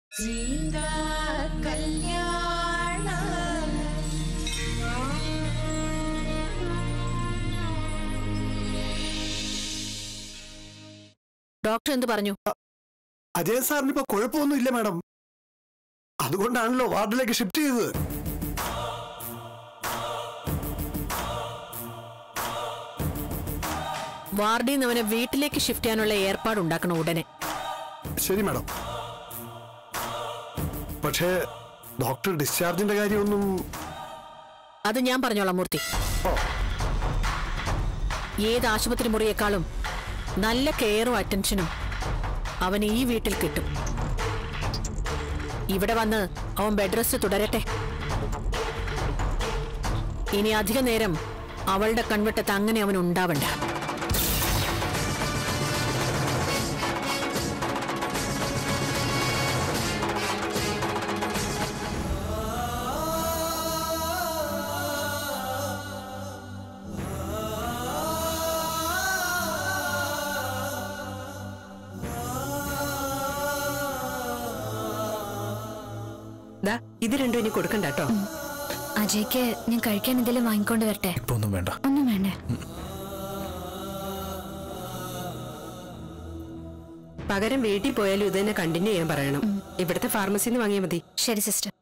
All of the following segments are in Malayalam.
സീതാ കല്യാണ ഡോക്ടർ എന്ത് പറഞ്ഞു അജയ് സാറിന് ഇപ്പൊ കുഴപ്പമൊന്നുമില്ല മാഡം അതുകൊണ്ടാണല്ലോ വാർഡിലേക്ക് ഷിഫ്റ്റ് ചെയ്തത് വാർഡിൽ നിന്ന് അവനെ വീട്ടിലേക്ക് ഷിഫ്റ്റ് ചെയ്യാനുള്ള ഏർപ്പാട് ഉണ്ടാക്കണം ഉടനെ ശരി മാഡം പക്ഷേ ഡോക്ടർ ഡിസ്ചാർജിന്റെ കാര്യമൊന്നും അത് ഞാൻ പറഞ്ഞോളാം മൂർത്തി ഏത് ആശുപത്രി മുറിയേക്കാളും നല്ല കെയറും അറ്റൻഷനും അവന് ഈ വീട്ടിൽ കിട്ടും ഇവിടെ വന്ന് അവൻ ബെഡ് റെസ്റ്റ് തുടരട്ടെ ഇനി അധിക നേരം അവളുടെ കൺവെട്ടത്ത് അങ്ങനെ അവൻ ഉണ്ടാവണ്ട ദാ ഇത് രണ്ടും ഇനി കൊടുക്കണ്ട കേട്ടോ അജയ്ക്ക് ഞാൻ കഴിക്കാൻ എന്തെങ്കിലും വാങ്ങിക്കൊണ്ട് വരട്ടെ ഇപ്പൊ ഒന്നും വേണ്ട ഒന്നും വേണ്ടേ പകരം വീട്ടിൽ പോയാലും ഇത് തന്നെ കണ്ടിന്യൂ ചെയ്യാൻ പറയണം ഇവിടുത്തെ ഫാർമസിന്ന് വാങ്ങിയാൽ മതി ശരി സിസ്റ്റർ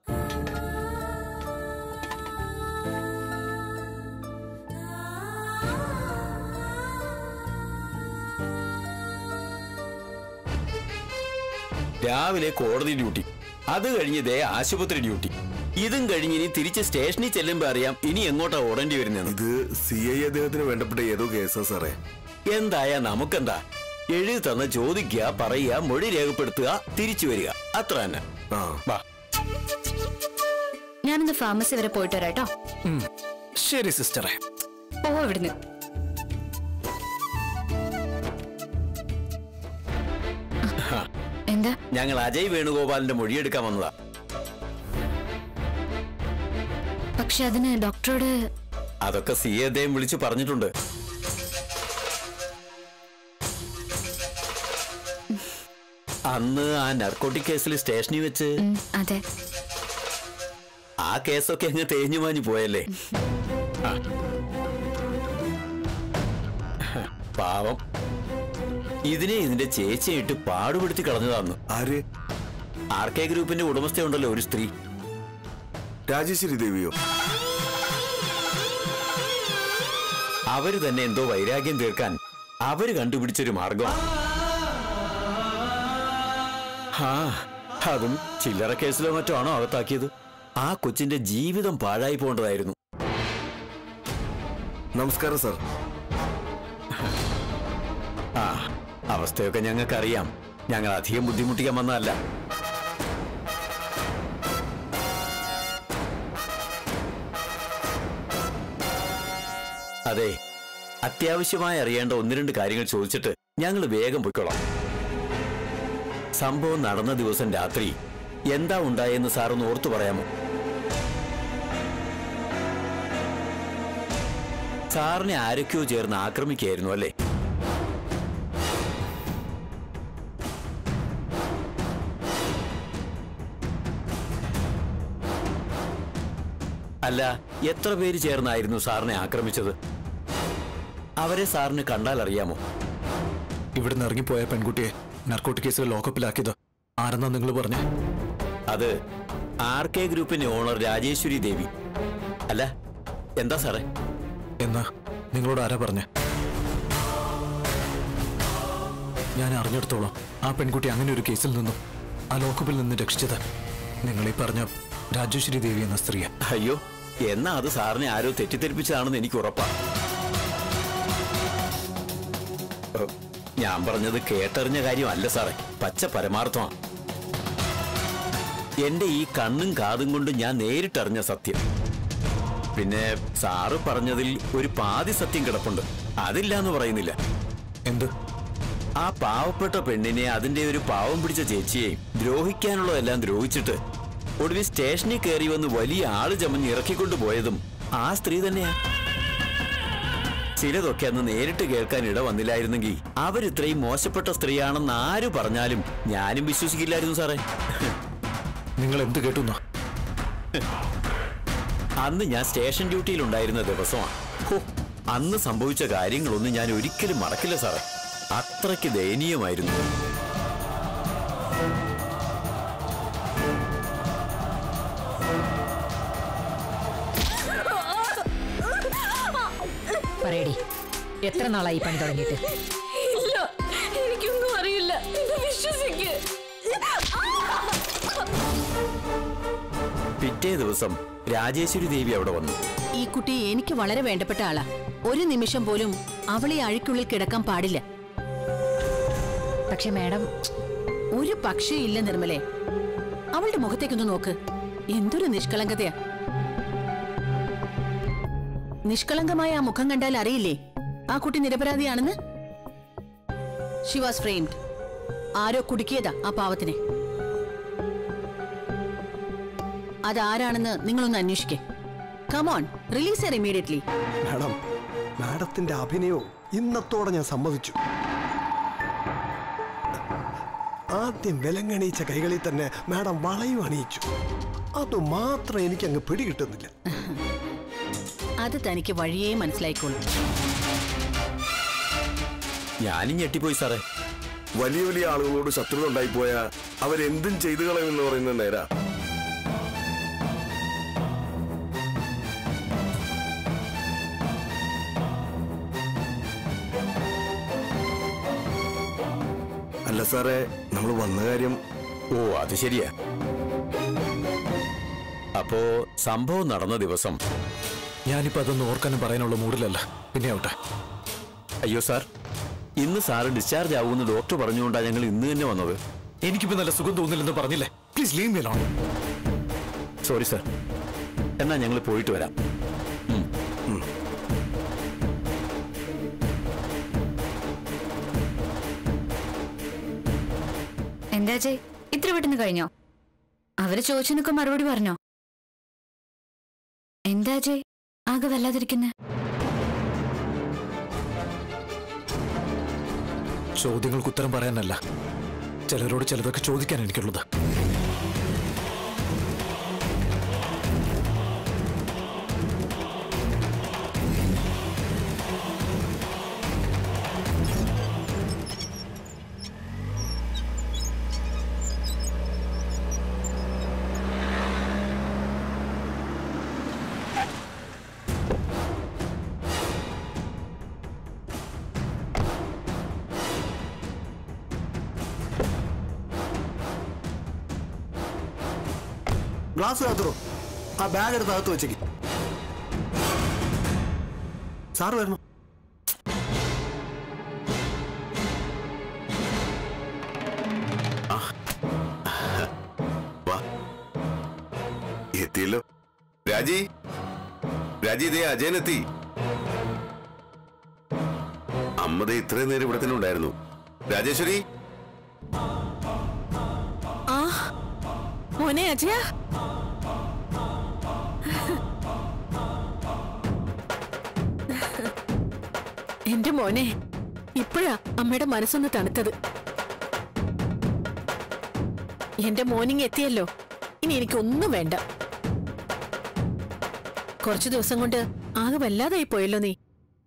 രാവിലെ കോടതി ഡ്യൂട്ടി അത് കഴിഞ്ഞ് ദേ ആശുപത്രി ഡ്യൂട്ടി ഇതും കഴിഞ്ഞ് ഇനി തിരിച്ച് സ്റ്റേഷനിൽ ചെല്ലുമ്പോ അറിയാം ഇനി എങ്ങോട്ടാ ഓടേണ്ടി വരുന്നത് ഇത് സി ഐ അദ്ദേഹത്തിന് വേണ്ടപ്പെട്ട ഏതോ കേസാ സാറേ എന്തായാ നമുക്കെന്താ എഴുതി തന്ന ചോദിക്കുക പറയുക മൊഴി രേഖപ്പെടുത്തുക തിരിച്ചു വരിക അത്ര തന്നെ ആ വാ ഞാനൊന്ന് ഫാർമസി വരെ പോയിട്ട് വരാം കേട്ടോ ശരി സിസ്റ്ററെ പോവോ ഇവിടുന്ന് എന്താ ഞങ്ങൾ അജയ് വേണുഗോപാലിന്റെ മൊഴിയെടുക്കാൻ വന്നതാ പക്ഷെ അതിന് ഡോക്ടറോട് അതൊക്കെ സി എ അദ്ദേഹം വിളിച്ചു പറഞ്ഞിട്ടുണ്ട് അന്ന് ആ നർക്കോട്ടിക് കേസിൽ സ്റ്റേഷനിൽ വെച്ച് ഉം, അതെ ആ കേസൊക്കെ അങ്ങ് തേഞ്ഞു മാഞ്ഞു പോയല്ലേ ആ. പാവം ഇതിനെ ഇതിന്റെ ചേച്ചിയിട്ട് പാടുപെടുത്തി കളഞ്ഞതാന്ന് ആര് ആർ കെ ഗ്രൂപ്പിന്റെ ഉടമസ്ഥയുണ്ടല്ലോ ഒരു സ്ത്രീ രാജേശ്വരി ദേവിയോ അവര് തന്നെ എന്തോ വൈരാഗ്യം തീർക്കാൻ അവര് കണ്ടുപിടിച്ചൊരു മാർഗം ആ അതും ചില്ലറ കേസിലോ മറ്റോ ആണോ അകത്താക്കിയത് ആ കൊച്ചിന്റെ ജീവിതം പാഴായി പോകേണ്ടതായിരുന്നു നമസ്കാരം സാർ ആ അവസ്ഥയൊക്കെ ഞങ്ങൾക്കറിയാം ഞങ്ങൾ അധികം ബുദ്ധിമുട്ടിക്കാൻ വന്നതല്ല അതെ അത്യാവശ്യമായി അറിയേണ്ട ഒന്ന് രണ്ട് കാര്യങ്ങൾ ചോദിച്ചിട്ട് ഞങ്ങൾ വേഗം പൊയ്ക്കോളാം സംഭവം നടന്ന ദിവസം രാത്രി എന്താ ഉണ്ടായെന്ന് സാറൊന്ന് ഓർത്തു പറയാമോ സാറിനെ ആരൊക്കെയോ ചേർന്ന് ആക്രമിക്കുകയായിരുന്നു അല്ലേ അല്ല എത്ര പേര് ചേർന്നായിരുന്നു സാറിനെ ആക്രമിച്ചത് അവരെ സാറിന് കണ്ടാൽ അറിയാമോ ഇവിടുന്ന് ഇറങ്ങിപ്പോയ പെൺകുട്ടിയെ നർക്കോട്ടിക് കേസിൽ ലോക്കപ്പിലാക്കിയത് ആരെന്നാ നിങ്ങൾ പറഞ്ഞേ അത് ആർ കെ ഗ്രൂപ്പിന്റെ ഓണർ രാജേശ്വരി ദേവി അല്ല എന്താ സാറേ എന്നാ നിങ്ങളോട് ആരാ പറഞ്ഞേ ഞാൻ അറിഞ്ഞെടുത്തോളാം ആ പെൺകുട്ടി അങ്ങനെ ഒരു കേസിൽ നിന്നും ആ ലോക്കപ്പിൽ നിന്ന് രക്ഷിച്ചത് നിങ്ങളീ പറഞ്ഞ രാജേശ്വരി ദേവി എന്ന സ്ത്രീയെ അയ്യോ എന്നാ അത് സാറിനെ ആരോ തെറ്റിദ്ധരിപ്പിച്ചതാണെന്ന് എനിക്ക് ഉറപ്പാ ഏ, ഞാൻ പറഞ്ഞത് കേട്ടറിഞ്ഞ കാര്യമല്ല സാറേ പച്ച പരമാർത്ഥമാണ് എന്റെ ഈ കണ്ണും കാതും കൊണ്ട് ഞാൻ നേരിട്ടറിഞ്ഞ സത്യം പിന്നെ സാറ് പറഞ്ഞതിൽ ഒരു പാതി സത്യം കിടപ്പുണ്ട് അതില്ല എന്ന് പറയുന്നില്ല എന്ത് ആ പാവപ്പെട്ട പെണ്ണിനെ അതിന്റെ ഒരു പാവം പിടിച്ച ചേച്ചിയെ ദ്രോഹിക്കാനുള്ളതെല്ലാം ദ്രോഹിച്ചിട്ട് ഒടുവിൽ സ്റ്റേഷനിൽ കയറി വന്ന് വലിയ ആള് ചമഞ്ഞ് ഇറക്കിക്കൊണ്ടു പോയതും ആ സ്ത്രീ തന്നെയാ ചിലതൊക്കെ അന്ന് നേരിട്ട് കേൾക്കാൻ ഇട വന്നില്ലായിരുന്നെങ്കിൽ അവരിത്രയും മോശപ്പെട്ട സ്ത്രീയാണെന്ന് ആര് പറഞ്ഞാലും ഞാനും വിശ്വസിക്കില്ലായിരുന്നു സാറേ നിങ്ങൾ എന്ത് കേട്ടുന്നോ അന്ന് ഞാൻ സ്റ്റേഷൻ ഡ്യൂട്ടിയിൽ ഉണ്ടായിരുന്ന ദിവസമാണ് ഹോ, അന്ന് സംഭവിച്ച കാര്യങ്ങളൊന്നും ഞാൻ ഒരിക്കലും മറക്കില്ല സാറേ അത്രയ്ക്ക് ദയനീയമായിരുന്നു പറയടി എത്ര നാളായി ഈ പണി തുടങ്ങിയിട്ട് ഇല്ല എനിക്കൊന്നും അറിയില്ല എന്നെ വിശ്വസിക്ക് പിറ്റേ ദിവസം രാജേശ്വരി ദേവി അവിടെ വന്നു ഈ കുട്ടി എനിക്ക് വളരെ വേണ്ടപ്പെട്ട ആളാ ഒരു നിമിഷം പോലും അവളെ അഴിക്കുള്ളിൽ കിടക്കാൻ പാടില്ല പക്ഷെ മാഡം ഒരു പക്ഷേ ഇല്ല നിർമ്മലേ അവളുടെ മുഖത്തേക്കൊന്ന് നോക്ക് എന്തൊരു നിഷ്കളങ്കതയാ നിഷ്കളങ്കമായ ആ മുഖം കണ്ടാൽ അറിയില്ലേ ആ കുട്ടി നിരപരാധിയാണെന്ന് ഷി വാസ് ഫ്രെയിംഡ് ആരോ കുടുക്കിയതാ ആ പാവത്തിനെ അതാരാണെന്ന് നിങ്ങളൊന്ന് അന്വേഷിക്കേ come on release her immediately madam മാഡത്തിന്റെ അഭിനയവും ഇന്നത്തോടെ ഞാൻ സമ്മതിച്ചു ആദ്യം വിലങ്ങണീച്ച കൈകളിൽ തന്നെ മാഡം വളയും അണിയിച്ചു അത് മാത്രം എനിക്ക് അങ്ങ് പിടികിട്ടുന്നില്ല അത് തനിക്ക് വഴിയേ മനസ്സിലായിക്കോളും ഞാനും ഞെട്ടിപ്പോയി സാറേ വലിയ വലിയ ആളുകളോട് ശത്രുത ഉണ്ടായിപ്പോയ അവരെന്തും ചെയ്തു കളയുമെന്ന് പറയുന്നത് നേരാ അല്ല സാറേ നമ്മൾ വന്ന കാര്യം ഓ അത് ശരിയാ അപ്പോ സംഭവം നടന്ന ദിവസം ഞാനിപ്പോ അതൊന്നും ഓർക്കാനും പറയാനുള്ള മൂഡിലല്ല പിന്നെ ആവട്ടെ അയ്യോ സാർ ഇന്ന് സാറ് ഡിസ്ചാർജ് ആവുമെന്ന് ഡോക്ടർ പറഞ്ഞുകൊണ്ടാണ് ഞങ്ങൾ ഇന്ന് തന്നെ വന്നത് എനിക്കിപ്പോ നല്ല സുഖം തോന്നില്ലെന്ന് പറഞ്ഞില്ലേ please leave me alone sorry sir എന്നാ ഞങ്ങൾ പോയിട്ട് വരാം എന്താ ചേ ഇത്ര പെട്ടെന്ന് കഴിഞ്ഞോ അവര് ചോദിച്ചതിനൊക്കെ മറുപടി പറഞ്ഞോ എന്താ ചേ ആകെ വല്ലാതിരിക്കുന്നെ ചോദ്യങ്ങൾക്ക് ഉത്തരം പറയാനല്ല ചിലരോട് ചിലതൊക്കെ ചോദിക്കാൻ എനിക്കുള്ളത് ഗ്ലാസ് കാത്തറോ ആ ബാഗ് എടുത്ത് അകത്ത് വെച്ചേക്ക് സാറ് വരണം വാ എത്തിയല്ലോ രാജി രാജി ഇതേ അജയനെത്തി അമ്മ ദേ ഇത്രയും നേരം ഇവിടെ തന്നെ ഉണ്ടായിരുന്നു രാജേശ്വരി ആ മോനെ അജയ എന്റെ മോനെ ഇപ്പോഴാ അമ്മയുടെ മനസ്സൊന്ന് തണുത്തത് എന്റെ മോർണിംഗ് എത്തിയല്ലോ ഇനി എനിക്കൊന്നും വേണ്ട കുറച്ചു ദിവസം കൊണ്ട് ആകെ വല്ലാതായി പോയല്ലോ നീ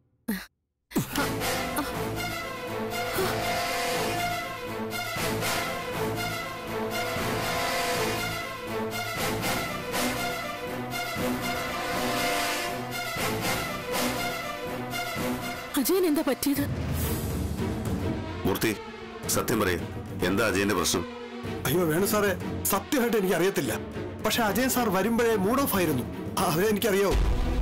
അജയൻ എന്താ പറ്റിയത് മൂർത്തി സത്യം പറയും എന്താ അജയന്റെ പ്രശ്നം അയ്യോ വേണു സാറേ സത്യമായിട്ട് എനിക്ക് അറിയത്തില്ല പക്ഷെ അജയ് സാർ വരുമ്പോഴേ മൂഡ് ഓഫ് ആയിരുന്നു അതേ എനിക്കറിയോ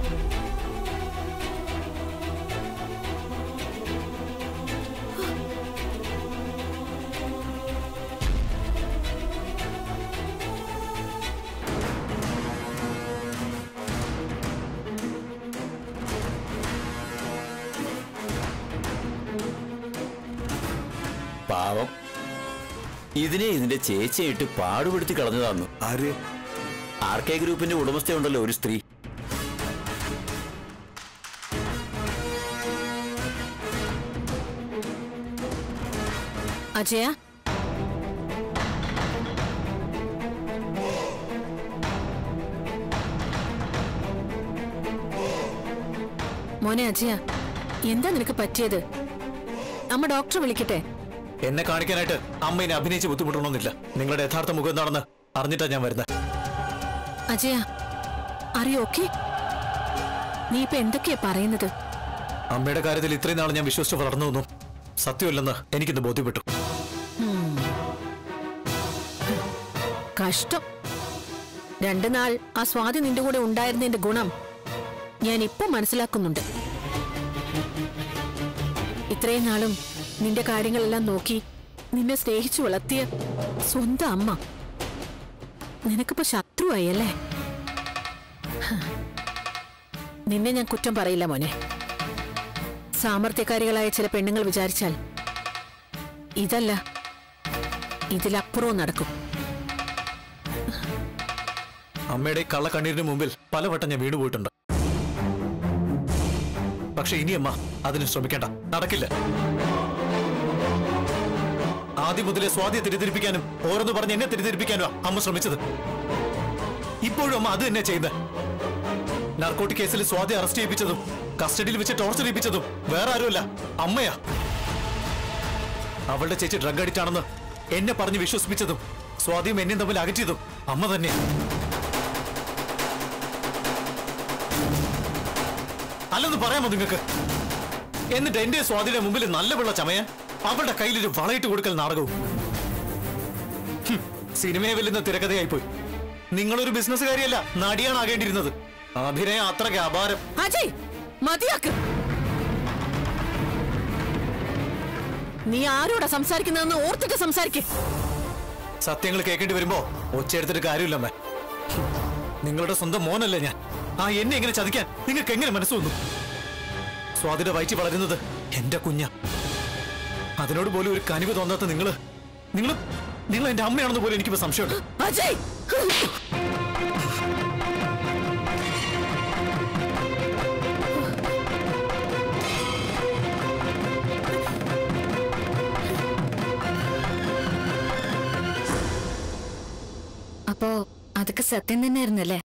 പാവം ഇതിനെ ഇതിന്റെ ചേച്ചിയായിട്ട് പാടുപെടുത്തി കളഞ്ഞതാന്ന് ആര് ആർ കെ ഗ്രൂപ്പിന്റെ ഉടമസ്ഥയുണ്ടല്ലോ ഒരു സ്ത്രീ അജയ മോനെ അജയ എന്താ നിനക്ക് പറ്റിയത് അമ്മ ഡോക്ടറെ വിളിക്കട്ടെ എന്നെ കാണിക്കാനായിട്ട് അമ്മ അഭിനയിച്ച് ബുദ്ധിമുട്ടണമെന്നില്ല നിങ്ങളുടെ യഥാർത്ഥ മുഖം എന്താണെന്ന് അറിഞ്ഞിട്ടാ ഞാൻ വരുന്നത് അജയ അറിയോ ഓക്കെ നീ ഇപ്പൊ എന്തൊക്കെയാ പറയുന്നത് അമ്മയുടെ കാര്യത്തിൽ ഇത്രയും നാൾ ഞാൻ വിശ്വസിച്ച് വളർന്നു വന്നു സത്യമല്ലെന്ന് എനിക്കിന്ന് ബോധ്യപ്പെട്ടു കഷ്ടം രണ്ടു നാൾ ആ സ്വാതി നിന്റെ കൂടെ ഉണ്ടായിരുന്നതിന്റെ ഗുണം ഞാൻ ഇപ്പൊ മനസ്സിലാക്കുന്നുണ്ട് ഇത്രയും നാളും നിന്റെ കാര്യങ്ങളെല്ലാം നോക്കി നിന്നെ സ്നേഹിച്ചു വളർത്തിയ സ്വന്തം അമ്മ നിനക്കിപ്പോ ശത്രുവായി അല്ലേ ഹ. നിന്നെ ഞാൻ കുറ്റം പറയില്ല മോനെ സാമർത്ഥ്യക്കാരികളായ ചില പെണ്ണുങ്ങൾ വിചാരിച്ചാൽ ഇതല്ല ഇതിലപ്പുറവും നടക്കും അമ്മയുടെ ഈ കള്ളക്കണ്ണീരിന് മുമ്പിൽ പലവട്ടം ഞാൻ വീണുപോയിട്ടുണ്ട് പക്ഷെ ഇനി അമ്മ അതിന് ശ്രമിക്കണ്ട നടക്കില്ല ആദ്യം മുതലേ സ്വാതിയെ തിരിതിരിപ്പിക്കാനും ഓരോന്ന് പറഞ്ഞ് എന്നെ തിരിതിരിപ്പിക്കാനും അമ്മ ശ്രമിച്ചത് ഇപ്പോഴും അമ്മ അത് തന്നെ ചെയ്യുന്നത് നാർക്കോട്ടിക് കേസിൽ സ്വാതി അറസ്റ്റ് ചെയ്യിപ്പിച്ചതും കസ്റ്റഡിയിൽ വെച്ച് ടോർച്ചർ ചെയ്യിപ്പിച്ചതും വേറെ ആരുമല്ല അമ്മയാ അവളുടെ ചേച്ചി ഡ്രഗ് അഡിക്റ്റ് എന്നെ പറഞ്ഞ് വിശ്വസിപ്പിച്ചതും സ്വാതിയും എന്നെയും തമ്മിൽ അകറ്റിയതും അമ്മ തന്നെയാ അല്ലെന്ന് പറയാമോ നിങ്ങൾക്ക് എന്നിട്ട് എന്റെ സ്വാതിയുടെ മുമ്പിൽ നല്ല വെള്ള ചമയാൻ അവളുടെ കയ്യിലൊരു വളയിട്ട് കൊടുക്കൽ നാടകവും ഹും, സിനിമയെ വെല്ലുന്ന തിരക്കഥയായിപ്പോയി നിങ്ങളൊരു ബിസിനസ്സുകാരിയല്ല നടിയാണ് ആകേണ്ടിയിരുന്നത് അഭിനയം അത്രയ്ക്ക് അപാരം അജയ് മതിയാക്ക് നീ ആരോടാ സംസാരിക്കുന്നതെന്ന് ഓർത്തിട്ട് സംസാരിക്കേ സത്യങ്ങൾ കേൾക്കേണ്ടി വരുമ്പോ ഒച്ചയെടുത്തിട്ട് കാര്യമില്ലമ്മേ ഹും, നിങ്ങളുടെ സ്വന്തം മോനല്ലേ ഞാൻ ആ എന്നെ എങ്ങനെ ചതിക്കാൻ നിങ്ങൾക്ക് എങ്ങനെ മനസ്സ് വന്നു സ്വാതിയുടെ വയറ്റി വളരുന്നത് എന്റെ കുഞ്ഞ അതിനോട് പോലും ഒരു കനിവ് തോന്നാത്ത നിങ്ങള് നിങ്ങൾ നിങ്ങൾ എന്റെ അമ്മയാണെന്ന് പോലും എനിക്കിപ്പോ സംശയമുണ്ട് അജയ് അപ്പോ അതൊക്കെ സത്യം തന്നെയായിരുന്നല്ലേ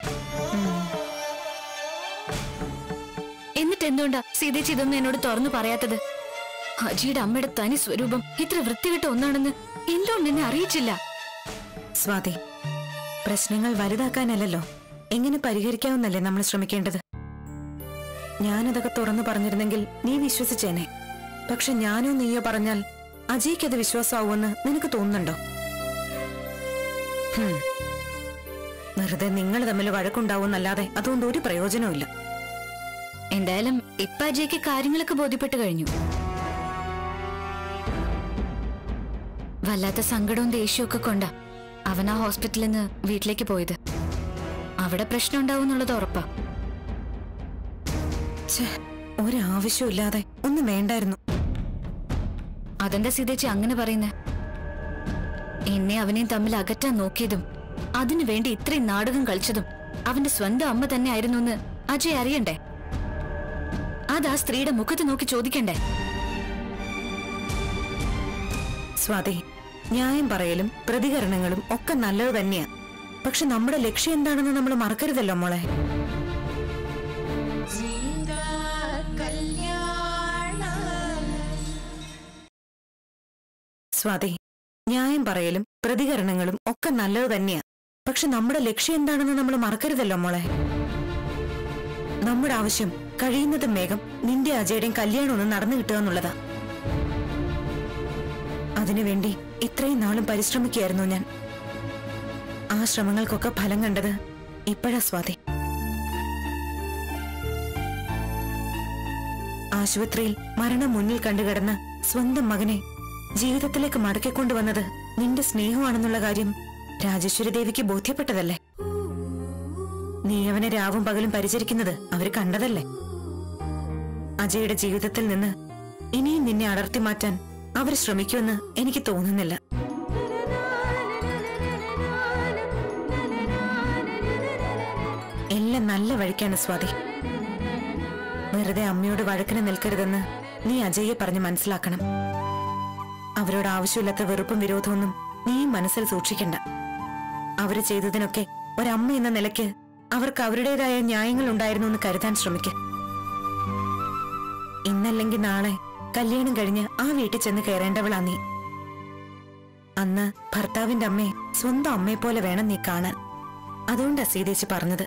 എന്നിട്ട് എന്തുകൊണ്ടാ സീതേച്ചി ഇതൊന്നും എന്നോട് തുറന്നു പറയാത്തത് അജിയുടെ അമ്മയുടെ തനി സ്വരൂപം ഇത്ര വൃത്തികെട്ട ഒന്നാണെന്ന് എന്തുകൊണ്ട് എന്നെ അറിയിച്ചില്ല സ്വാതി പ്രശ്നങ്ങൾ വലുതാക്കാനല്ലല്ലോ എങ്ങനെ പരിഹരിക്കാവുന്നല്ലേ നമ്മൾ ശ്രമിക്കേണ്ടത് ഞാനതൊക്കെ തുറന്നു പറഞ്ഞിരുന്നെങ്കിൽ നീ വിശ്വസിച്ചേനെ പക്ഷെ ഞാനോ നീയോ പറഞ്ഞാൽ അജയ്ക്ക് അത് വിശ്വാസമാവുമെന്ന് നിനക്ക് തോന്നുന്നുണ്ടോ ഹും. വെറുതെ നിങ്ങൾ തമ്മിൽ വഴക്കുണ്ടാവുമെന്നല്ലാതെ അതുകൊണ്ട് ഒരു പ്രയോജനവുമില്ല എന്തായാലും ഇപ്പൊ അജയ്ക്ക് കാര്യങ്ങളൊക്കെ ബോധ്യപ്പെട്ട് കഴിഞ്ഞു വല്ലാത്ത സങ്കടവും ദേഷ്യവും ഒക്കെ കൊണ്ടാ അവൻ ആ ഹോസ്പിറ്റലിൽ നിന്ന് വീട്ടിലേക്ക് പോയത് അവിടെ പ്രശ്നം ഉണ്ടാവും എന്നുള്ളത് ഉറപ്പാ ഛേ ഒരാവശ്യമില്ലാതെ ഒന്നും വേണ്ടായിരുന്നു അതെന്താ സീതേച്ചി അങ്ങനെ പറയുന്നേ എന്നെ അവനെയും തമ്മിൽ അകറ്റാൻ നോക്കിയതും അതിനു വേണ്ടി ഇത്രയും നാടകം കളിച്ചതും അവന്റെ സ്വന്തം അമ്മ തന്നെ ആയിരുന്നു എന്ന് അജയ് അറിയണ്ടേ അത് ആ സ്ത്രീയുടെ മുഖത്ത് നോക്കി ചോദിക്കണ്ടേ സ്വാതി ന്യായം പറയലും പ്രതികരണങ്ങളും ഒക്കെ നല്ലത് തന്നെയാ പക്ഷെ നമ്മുടെ ലക്ഷ്യം എന്താണെന്ന് നമ്മൾ മറക്കരുതല്ലോ മോളെ സ്വാതി ന്യായം പറയലും പ്രതികരണങ്ങളും ഒക്കെ നല്ലത് തന്നെയാ പക്ഷെ നമ്മുടെ ലക്ഷ്യം എന്താണെന്ന് നമ്മൾ മറക്കരുതല്ലോ മോളെ നമ്മുടെ ആവശ്യം കഴിയുന്നതും വേഗം നിന്റെ അജയുടെയും കല്യാണം ഒന്ന് നടന്നു കിട്ടുക എന്നുള്ളതാ അതിനുവേണ്ടി ഇത്രയും നാളും പരിശ്രമിക്കുകയായിരുന്നു ഞാൻ ആ ശ്രമങ്ങൾക്കൊക്കെ ഫലം കണ്ടത് ഇപ്പോഴാ സ്വാതി ആശുപത്രിയിൽ മരണം മുന്നിൽ കണ്ടുകിടന്ന സ്വന്തം മകനെ ജീവിതത്തിലേക്ക് മടക്കിക്കൊണ്ടുവന്നത് നിന്റെ സ്നേഹമാണെന്നുള്ള കാര്യം രാജേശ്വരി ദേവിക്ക് ബോധ്യപ്പെട്ടതല്ലേ നീ അവനെ രാവും പകലും പരിചരിക്കുന്നത് അവര് കണ്ടതല്ലേ അജയുടെ ജീവിതത്തിൽ നിന്ന് ഇനിയും നിന്നെ അടർത്തി മാറ്റാൻ അവർ ശ്രമിക്കുമെന്ന് എനിക്ക് തോന്നുന്നില്ല എല്ലാം നല്ല വഴിക്കാണ് സ്വാതി വെറുതെ അമ്മയോട് വഴക്കിന് നിൽക്കരുതെന്ന് നീ അജയെ പറഞ്ഞ് മനസ്സിലാക്കണം അവരോട് ആവശ്യമില്ലാത്ത വെറുപ്പും വിരോധമൊന്നും നീ മനസ്സിൽ സൂക്ഷിക്കണ്ട അവര് ചെയ്തതിനൊക്കെ ഒരമ്മ എന്ന നിലയ്ക്ക് അവർക്ക് അവരുടേതായ ന്യായങ്ങൾ ഉണ്ടായിരുന്നു എന്ന് കരുതാൻ ശ്രമിക്ക ഇന്നല്ലെങ്കിൽ നാളെ കല്യാണം കഴിഞ്ഞ് ആ വീട്ടിൽ ചെന്ന് കയറേണ്ടവളാ നീ അന്ന് ഭർത്താവിന്റെ അമ്മയെ സ്വന്തം അമ്മയെ പോലെ വേണം നീ കാണാൻ അതുകൊണ്ടാ സീതേച്ചി പറഞ്ഞത്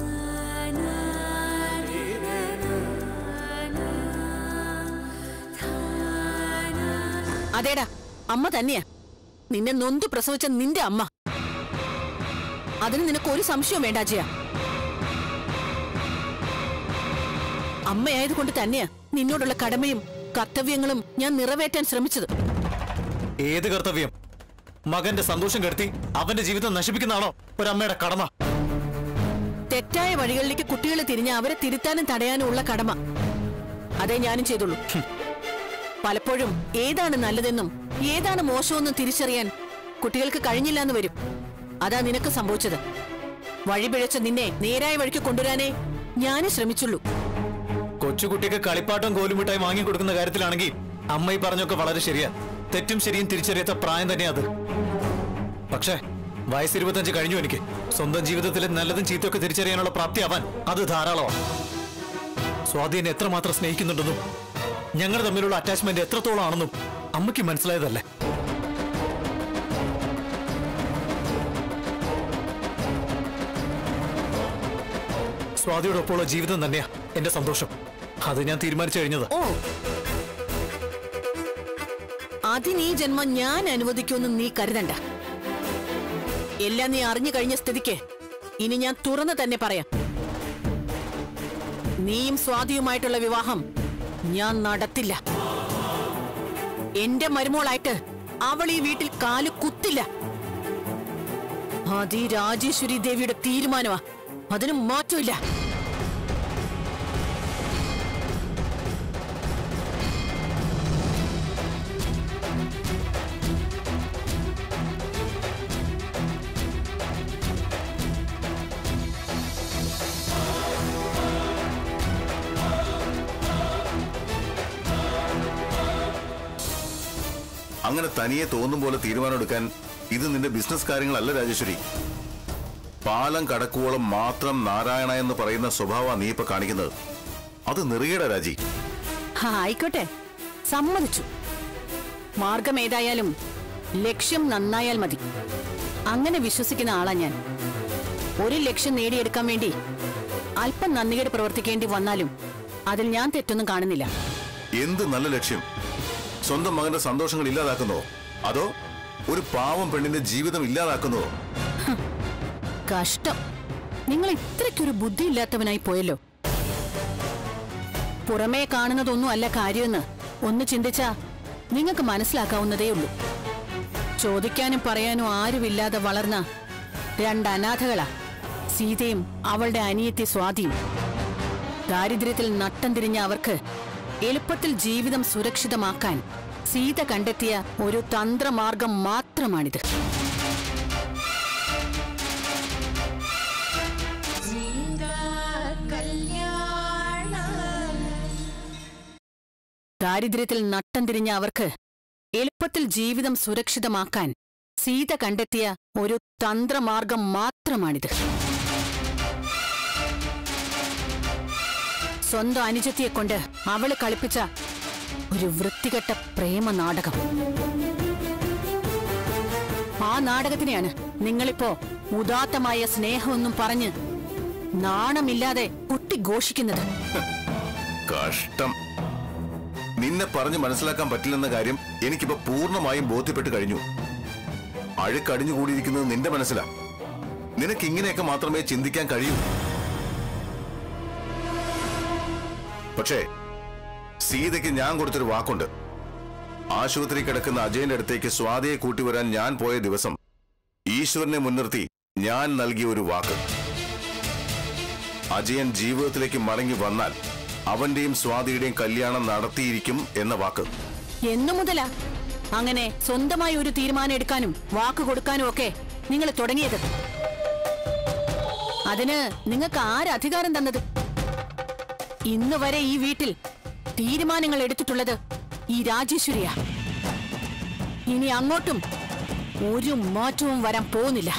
അതേടാ അമ്മ തന്നെയാ നിന്നെ നൊന്തു പ്രസവിച്ച നിന്റെ അമ്മ അതിന് നിനക്ക് ഒരു സംശയവും വേണ്ട അജയ അമ്മയായതുകൊണ്ട് തന്നെയാ നിന്നോടുള്ള കടമയും കർത്തവ്യങ്ങളും ഞാൻ നിറവേറ്റാൻ ശ്രമിച്ചത് ഏത് കർത്തവ്യം മകന്റെ സന്തോഷം കെടുത്തി അവന്റെ ജീവിതം നശിപ്പിക്കുന്നതാണോ ഒരമ്മയുടെ കടമ തെറ്റായ വഴികളിലേക്ക് കുട്ടികളെ തിരിഞ്ഞ് അവരെ തിരുത്താനും തടയാനും ഉള്ള കടമ അതേ ഞാനും ചെയ്തുള്ളൂ പലപ്പോഴും ഏതാണ് നല്ലതെന്നും ഏതാണ് മോശമെന്നും തിരിച്ചറിയാൻ കുട്ടികൾക്ക് കഴിഞ്ഞില്ല എന്ന് വരും അതാ നിനക്ക് സംഭവിച്ചത് വഴിപിഴച്ച നിന്നെ നേരായ വഴിക്ക് കൊണ്ടുവരാനേ ഞാനും ശ്രമിച്ചുള്ളൂ കൊച്ചുകുട്ടിക്ക് കളിപ്പാട്ടം കോലുമിട്ടായി വാങ്ങിക്കൊടുക്കുന്ന കാര്യത്തിലാണെങ്കിൽ അമ്മ ഈ പറഞ്ഞൊക്കെ വളരെ ശരിയാ തെറ്റും ശരിയും തിരിച്ചറിയാത്ത പ്രായം തന്നെയാ അത് പക്ഷേ വയസ്സ് ഇരുപത്തഞ്ച് കഴിഞ്ഞു എനിക്ക് സ്വന്തം ജീവിതത്തിലെ നല്ലതും ചീത്തയൊക്കെ തിരിച്ചറിയാനുള്ള പ്രാപ്തിയാവാൻ അത് ധാരാളമാണ് സ്വാധീനം എത്രമാത്രം സ്നേഹിക്കുന്നുണ്ടെന്നും ഞങ്ങൾ തമ്മിലുള്ള അറ്റാച്ച്മെന്റ് എത്രത്തോളം ആണെന്നും അമ്മയ്ക്ക് മനസ്സിലായതല്ലേ സ്വാതിയോടൊപ്പമുള്ള ജീവിതം തന്നെയാ എന്റെ സന്തോഷം അത് ഞാൻ തീരുമാനിച്ചു കഴിഞ്ഞത് ഓ അതിന് ഈ ജന്മം ഞാൻ അനുവദിക്കുമെന്ന് നീ കരുതണ്ട എല്ലാം നീ അറിഞ്ഞു കഴിഞ്ഞ സ്ഥിതിക്ക് ഇനി ഞാൻ തുറന്നു തന്നെ പറയാം നീയും സ്വാതിയുമായിട്ടുള്ള വിവാഹം ഞാൻ നടത്തില്ല എന്റെ മരുമോളായിട്ട് അവൾ ഈ വീട്ടിൽ കാല് കുത്തില്ല അത് ഈ രാജേശ്വരി ദേവിയുടെ തീരുമാനമാ അതിന് മാറ്റമില്ല അങ്ങനെ തനിയെ തോന്നും പോലെ തീരുമാനമെടുക്കാൻ ഇത് നിന്റെ ബിസിനസ് കാര്യങ്ങളല്ല രാജേശ്വരി പാലം കടക്കുവോളം മാത്രം നാരായണ എന്ന് പറയുന്ന സ്വഭാവ നീ ഇപ്പൊ കാണിക്കുന്നത് അത് നിറിയട രാജി ആ, ആയിക്കോട്ടെ സമ്മതിച്ചു മാർഗം ഏതായാലും ലക്ഷ്യം നന്നായാൽ മതി അങ്ങനെ വിശ്വസിക്കുന്ന ആളാ ഞാൻ ഒരു ലക്ഷ്യം നേടിയെടുക്കാൻ വേണ്ടി അല്പം നന്ദികേട് പ്രവർത്തിക്കേണ്ടി വന്നാലും അതിൽ ഞാൻ തെറ്റൊന്നും കാണുന്നില്ല എന്ത് നല്ല ലക്ഷ്യം സ്വന്തം മകന്റെ സന്തോഷങ്ങൾ ഇല്ലാതാക്കുന്നോ അതോ ഒരു പാവം പെണ്ണിന്റെ ജീവിതം ഇല്ലാതാക്കുന്നോ കഷ്ടം നിങ്ങൾ ഇത്രയ്ക്കൊരു ബുദ്ധിയില്ലാത്തവനായി പോയല്ലോ പുറമേ കാണുന്നതൊന്നും അല്ല കാര്യമെന്ന് ഒന്ന് ചിന്തിച്ചാ നിങ്ങൾക്ക് മനസ്സിലാക്കാവുന്നതേ ഉള്ളൂ ചോദിക്കാനും പറയാനും ആരുമില്ലാതെ വളർന്ന രണ്ട് അനാഥകളാ സീതയും അവളുടെ അനിയത്തി സ്വാതിയും ദാരിദ്ര്യത്തിൽ നട്ടം തിരിഞ്ഞ അവർക്ക് എളുപ്പത്തിൽ ജീവിതം സുരക്ഷിതമാക്കാൻ സീത കണ്ടെത്തിയ ഒരു തന്ത്രമാർഗം മാത്രമാണിത് ദാരിദ്ര്യത്തിൽ നട്ടം തിരിഞ്ഞ അവർക്ക് എളുപ്പത്തിൽ ജീവിതം സുരക്ഷിതമാക്കാൻ സീത കണ്ടെത്തിയ ഒരു തന്ത്രമാർഗം മാത്രമാണിത് സ്വന്തം അനുജത്തിയെ കൊണ്ട് അവള് കളിപ്പിച്ച ഒരു വൃത്തികെട്ട പ്രേമ നാടകം ആ നാടകത്തിനെയാണ് നിങ്ങളിപ്പോ ഉദാത്തമായ സ്നേഹമൊന്നും പറഞ്ഞ് നാണമില്ലാതെ കുട്ടി ഘോഷിക്കുന്നത് കഷ്ടം നിന്നെ പറഞ്ഞ് മനസ്സിലാക്കാൻ പറ്റില്ലെന്ന കാര്യം എനിക്കിപ്പോ പൂർണ്ണമായും ബോധ്യപ്പെട്ട് കഴിഞ്ഞു അഴുക്കടിഞ്ഞു കൂടിയിരിക്കുന്നത് നിന്റെ മനസ്സിലാ നിനക്ക് ഇങ്ങനെയൊക്കെ മാത്രമേ ചിന്തിക്കാൻ കഴിയൂ പക്ഷേ സീതയ്ക്ക് ഞാൻ കൊടുത്തൊരു വാക്കുണ്ട് ആശുപത്രി കിടക്കുന്ന അജയന്റെ അടുത്തേക്ക് സ്വാതിയെ കൂട്ടിവരാൻ ഞാൻ പോയ ദിവസം ഈശ്വരനെ മുൻനിർത്തി ഞാൻ നൽകിയ ഒരു വാക്ക് അജയൻ ജീവിതത്തിലേക്ക് മടങ്ങി വന്നാൽ അവന്റെയും സ്വാതിയുടെയും കല്യാണം നടത്തിയിരിക്കും എന്ന വാക്ക് എന്നു മുതലാ അങ്ങനെ സ്വന്തമായി ഒരു തീരുമാനം എടുക്കാനും വാക്ക് കൊടുക്കാനും ഒക്കെ നിങ്ങൾ തുടങ്ങിയത് അതിന് നിങ്ങൾക്ക് ആരധികാരം തന്നത് ഇന്ന് വരെ ഈ വീട്ടിൽ തീരുമാനങ്ങൾ എടുത്തിട്ടുള്ളത് ഈ രാജേശ്വരിയാ ഇനി അങ്ങോട്ടും ഒരു മാറ്റവും വരാൻ പോകുന്നില്ല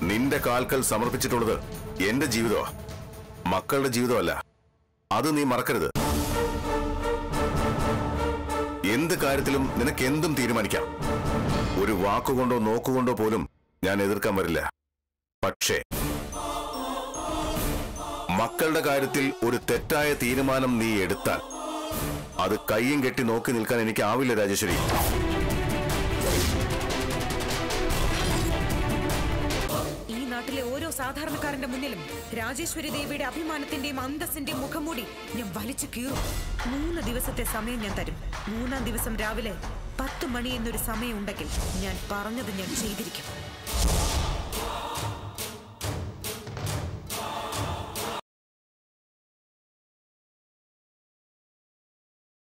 നിന്റെ കാൽക്കൽ സമർപ്പിച്ചിട്ടുള്ളത് എന്റെ ജീവിതമാ മക്കളുടെ ജീവിതമല്ല അത് നീ മറക്കരുത് എന്ത് കാര്യത്തിലും നിനക്ക് എന്തും തീരുമാനിക്കാം ഒരു വാക്കുകൊണ്ടോ നോക്കുകൊണ്ടോ പോലും ഞാൻ എതിർക്കാൻ വരില്ല പക്ഷേ മക്കളുടെ കാര്യത്തിൽ ഒരു തെറ്റായ തീരുമാനം നീ എടുത്താൽ അത് കയ്യും കെട്ടി നോക്കി നിൽക്കാൻ എനിക്ക് ആവില്ല രാജേശ്വരി ഈ നാട്ടിലെ ഓരോ സാധാരണക്കാരന്റെ മുന്നിലും രാജേശ്വരി ദേവിയുടെ അഭിമാനത്തിന്റെയും അന്തസ്സിന്റെയും മുഖംമൂടി ഞാൻ വലിച്ചു കീറും മൂന്ന് ദിവസത്തെ സമയം ഞാൻ തരും മൂന്നാം ദിവസം രാവിലെ പത്ത് മണി എന്നൊരു സമയം ഉണ്ടെങ്കിൽ ഞാൻ പറഞ്ഞത് ഞാൻ ചെയ്തിരിക്കും